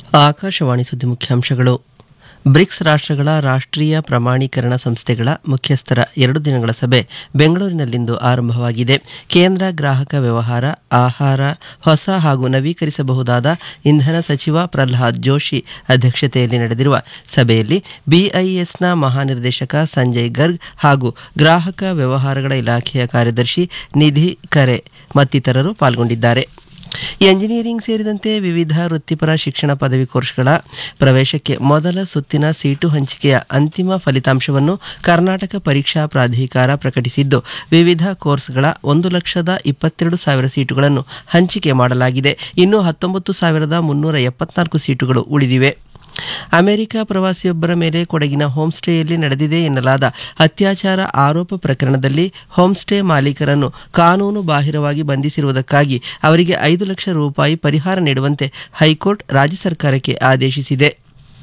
ಆಕಾಶವಾಣಿ ಸುದ್ದಿ ಮುಖ್ಯಾಂಶಗಳು ಬ್ರಿಕ್ಸ್ ರಾಷ್ಟ್ರಗಳ ರಾಷ್ಟ್ರೀಯ ಪ್ರಮಾಣೀಕರಣ ಸಂಸ್ಥೆಗಳ ಮುಖ್ಯಸ್ಥರ ಎರಡು ದಿನಗಳ ಸಭೆ ಬೆಂಗಳೂರಿನಲ್ಲಿಂದು ಆರಂಭವಾಗಿದೆ ಕೇಂದ್ರ ಗ್ರಾಹಕ ವ್ಯವಹಾರ ಆಹಾರ ಹೊಸ ಹಾಗೂ ನವೀಕರಿಸಬಹುದಾದ ಇಂಧನ ಸಚಿವ ಪ್ರಹ್ಲಾದ್ ಜೋಶಿ ಅಧ್ಯಕ್ಷತೆಯಲ್ಲಿ ನಡೆದಿರುವ ಸಭೆಯಲ್ಲಿ ಬಿಐಎಸ್ನ ಮಹಾನಿರ್ದೇಶಕ ಸಂಜಯ್ ಗರ್ಗ್ ಹಾಗೂ ಗ್ರಾಹಕ ವ್ಯವಹಾರಗಳ ಇಲಾಖೆಯ ಕಾರ್ಯದರ್ಶಿ ನಿಧಿ ಕರೆ ಮತ್ತಿತರರು ಪಾಲ್ಗೊಂಡಿದ್ದಾರೆ ಎಂಜಿನಿಯರಿಂಗ್ ಸೇರಿದಂತೆ ವಿವಿಧ ವೃತ್ತಿಪರ ಶಿಕ್ಷಣ ಪದವಿ ಕೋರ್ಸ್ಗಳ ಪ್ರವೇಶಕ್ಕೆ ಮೊದಲ ಸುತ್ತಿನ ಸೀಟು ಹಂಚಿಕೆಯ ಅಂತಿಮ ಫಲಿತಾಂಶವನ್ನು ಕರ್ನಾಟಕ ಪರೀಕ್ಷಾ ಪ್ರಾಧಿಕಾರ ಪ್ರಕಟಿಸಿದ್ದು ವಿವಿಧ ಕೋರ್ಸ್ಗಳ ಒಂದು ಲಕ್ಷದ ಇಪ್ಪತ್ತೆರಡು ಸಾವಿರ ಸೀಟುಗಳನ್ನು ಹಂಚಿಕೆ ಮಾಡಲಾಗಿದೆ ಇನ್ನು ಹತ್ತೊಂಬತ್ತು ಸಾವಿರದ ಮುನ್ನೂರ ಎಪ್ಪತ್ನಾಲ್ಕು ಸೀಟುಗಳು ಉಳಿದಿವೆ ಅಮೆರಿಕ ಪ್ರವಾಸಿಯೊಬ್ಬರ ಮೇಲೆ ಕೊಡಗಿನ ಹೋಂಸ್ಟೇಯಲ್ಲಿ ನಡೆದಿದೆ ಎನ್ನಲಾದ ಅತ್ಯಾಚಾರ ಆರೋಪ ಪ್ರಕರಣದಲ್ಲಿ ಹೋಂಸ್ಟೇ ಮಾಲೀಕರನ್ನು ಕಾನೂನು ಬಾಹಿರವಾಗಿ ಬಂಧಿಸಿರುವುದಕ್ಕಾಗಿ ಅವರಿಗೆ ಐದು ಲಕ್ಷ ರೂಪಾಯಿ ಪರಿಹಾರ ನೀಡುವಂತೆ ಹೈಕೋರ್ಟ್ ರಾಜ್ಯ ಸರ್ಕಾರಕ್ಕೆ ಆದೇಶಿಸಿದೆ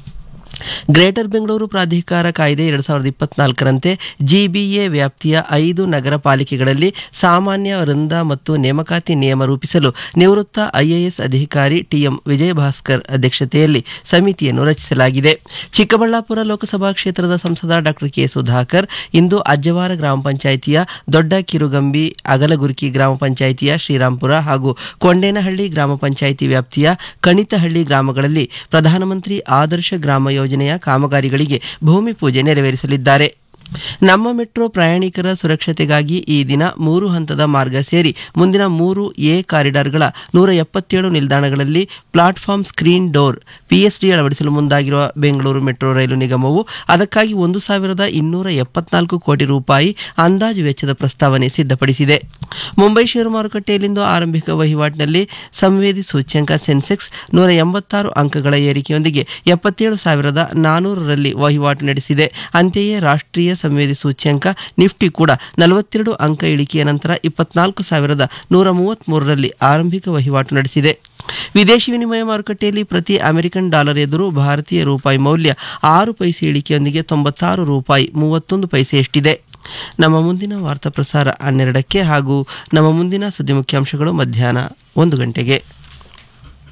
ಗ್ರೇಟರ್ ಬೆಂಗಳೂರು ಪ್ರಾಧಿಕಾರ ಕಾಯ್ದೆ ಎರಡು ಸಾವಿರದ ಇಪ್ಪತ್ನಾಲ್ಕರಂತೆ ಜಿಬಿಎ ವ್ಯಾಪ್ತಿಯ ಐದು ನಗರ ಪಾಲಿಕೆಗಳಲ್ಲಿ ಸಾಮಾನ್ಯ ವೃಂದ ಮತ್ತು ನೇಮಕಾತಿ ನಿಯಮ ರೂಪಿಸಲು ನಿವೃತ್ತ ಐಎಎಸ್ ಅಧಿಕಾರಿ ಟಿಎಂ ವಿಜಯಭಾಸ್ಕರ್ ಅಧ್ಯಕ್ಷತೆಯಲ್ಲಿ ಸಮಿತಿಯನ್ನು ರಚಿಸಲಾಗಿದೆ ಚಿಕ್ಕಬಳ್ಳಾಪುರ ಲೋಕಸಭಾ ಕ್ಷೇತ್ರದ ಸಂಸದ ಡಾಕ್ಟರ್ ಕೆ ಸುಧಾಕರ್ ಇಂದು ಅಜ್ಜವಾರ ಗ್ರಾಮ ಪಂಚಾಯಿತಿಯ ದೊಡ್ಡ ಕಿರುಗಂಬಿ ಅಗಲಗುರ್ಕಿ ಗ್ರಾಮ ಪಂಚಾಯಿತಿಯ ಶ್ರೀರಾಂಪುರ ಹಾಗೂ ಕೊಂಡೇನಹಳ್ಳಿ ಗ್ರಾಮ ಪಂಚಾಯಿತಿ ವ್ಯಾಪ್ತಿಯ ಕಣಿತಹಳ್ಳಿ ಗ್ರಾಮಗಳಲ್ಲಿ ಪ್ರಧಾನಮಂತ್ರಿ ಆದರ್ಶ ಗ್ರಾಮ ಯೋಜನೆಯ ಕಾಮಗಾರಿಗಳಿಗೆ ಭೂಮಿ ಪೂಜೆ ನೆರವೇರಿಸಲಿದ್ದಾರೆ ನಮ್ಮ ಮೆಟ್ರೋ ಪ್ರಯಾಣಿಕರ ಸುರಕ್ಷತೆಗಾಗಿ ಈ ದಿನ ಮೂರು ಹಂತದ ಮಾರ್ಗ ಸೇರಿ ಮುಂದಿನ ಮೂರು ಎ ಕಾರಿಡಾರ್ಗಳ ನೂರ ಎಪ್ಪತ್ತೇಳು ನಿಲ್ದಾಣಗಳಲ್ಲಿ ಪ್ಲಾಟ್ಫಾರ್ಮ್ ಸ್ಕ್ರೀನ್ ಡೋರ್ ಪಿಎಸ್ಡಿ ಅಳವಡಿಸಲು ಮುಂದಾಗಿರುವ ಬೆಂಗಳೂರು ಮೆಟ್ರೋ ರೈಲು ನಿಗಮವು ಅದಕ್ಕಾಗಿ ಒಂದು ಸಾವಿರದ ಇನ್ನೂರ ಎಪ್ಪತ್ನಾಲ್ಕು ಕೋಟಿ ರೂಪಾಯಿ ಅಂದಾಜು ವೆಚ್ಚದ ಪ್ರಸ್ತಾವನೆ ಸಿದ್ಧಪಡಿಸಿದೆ ಮುಂಬೈ ಷೇರು ಮಾರುಕಟ್ಟೆಯಲ್ಲಿಂದು ಆರಂಭಿಕ ವಹಿವಾಟಿನಲ್ಲಿ ಸಂವೇದಿ ಸೂಚ್ಯಂಕ ಸೆನ್ಸೆಕ್ಸ್ ನೂರ ಎಂಬತ್ತಾರು ಅಂಕಗಳ ಏರಿಕೆಯೊಂದಿಗೆ ಎಪ್ಪತ್ತೇಳು ಸಾವಿರದ ನಾನೂರರಲ್ಲಿ ವಹಿವಾಟು ನಡೆಸಿದೆ ಅಂತೆಯೇ ರಾಷ್ಟ್ರೀಯ ಸಂವೇದಿ ಸೂಚ್ಯಂಕ ನಿಫ್ಟಿ ಕೂಡ ನಲವತ್ತೆರಡು ಅಂಕ ಇಳಿಕೆಯ ನಂತರ ಇಪ್ಪತ್ನಾಲ್ಕು ಸಾವಿರದ ನೂರ ಮೂವತ್ತ್ಮೂರರಲ್ಲಿ ಆರಂಭಿಕ ವಹಿವಾಟು ನಡೆಸಿದೆ ವಿದೇಶಿ ವಿನಿಮಯ ಮಾರುಕಟ್ಟೆಯಲ್ಲಿ ಪ್ರತಿ ಅಮೆರಿಕನ್ ಡಾಲರ್ ಎದುರು ಭಾರತೀಯ ರೂಪಾಯಿ ಮೌಲ್ಯ ಆರು ಪೈಸೆ ಇಳಿಕೆಯೊಂದಿಗೆ ತೊಂಬತ್ತಾರು ರೂಪಾಯಿ ಮೂವತ್ತೊಂದು ಪೈಸೆಯಷ್ಟಿದೆ ನಮ್ಮ ಮುಂದಿನ ವಾರ್ತಾ ಪ್ರಸಾರ ಹನ್ನೆರಡಕ್ಕೆ ಹಾಗೂ ನಮ್ಮ ಮುಂದಿನ ಸುದ್ದಿ ಮುಖ್ಯಾಂಶಗಳು ಮಧ್ಯಾಹ್ನ ಒಂದು ಗಂಟೆಗೆ